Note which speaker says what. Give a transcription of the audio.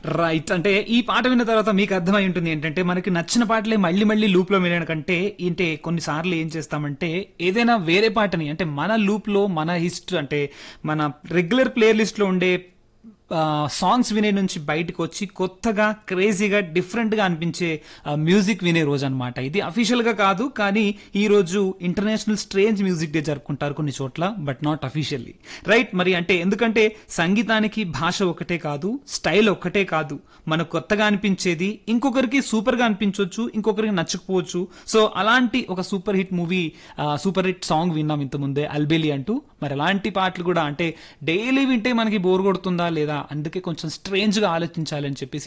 Speaker 1: right అంటే ఈ పాట విన్న తర్వాత మీకు అర్థమై ఉంటుంది ఏంటంటే మనకి నచ్చిన పాటలే మళ్ళీ మళ్ళీ లూప్ లో వినడం కంటే ఏంటే కొన్నిసార్లు ఏం చేస్తామంటే ఏదైనా వేరే పాటని అంటే మన లూప్ లో మన హిస్టరీ అంటే మన రెగ్యులర్ ప్లేయర్ లిస్ట్ లో ఉండే సాంగ్స్ వినే నుంచి బయటకు వచ్చి కొత్తగా క్రేజీగా డిఫరెంట్ గా అనిపించే మ్యూజిక్ వినే రోజు అనమాట ఇది అఫీషియల్ గా కాదు కానీ ఈ రోజు ఇంటర్నేషనల్ స్ట్రేంజ్ మ్యూజిక్ డే జరుపుకుంటారు కొన్ని చోట్ల బట్ నాట్ అఫీషియల్లీ రైట్ మరి అంటే ఎందుకంటే సంగీతానికి భాష ఒకటే కాదు స్టైల్ ఒక్కటే కాదు మనకు కొత్తగా అనిపించేది ఇంకొకరికి సూపర్ గా అనిపించవచ్చు ఇంకొకరికి నచ్చకపోవచ్చు సో అలాంటి ఒక super hit movie super hit song విన్నాం ఇంత ముందే అల్బేలి అంటూ మరి అలాంటి పాటలు కూడా అంటే డైలీ వింటే మనకి బోర్ కొడుతుందా లేదా అందుకే కొంచెం స్ట్రేంజ్ గా ఆలోచించాలని చెప్పేసి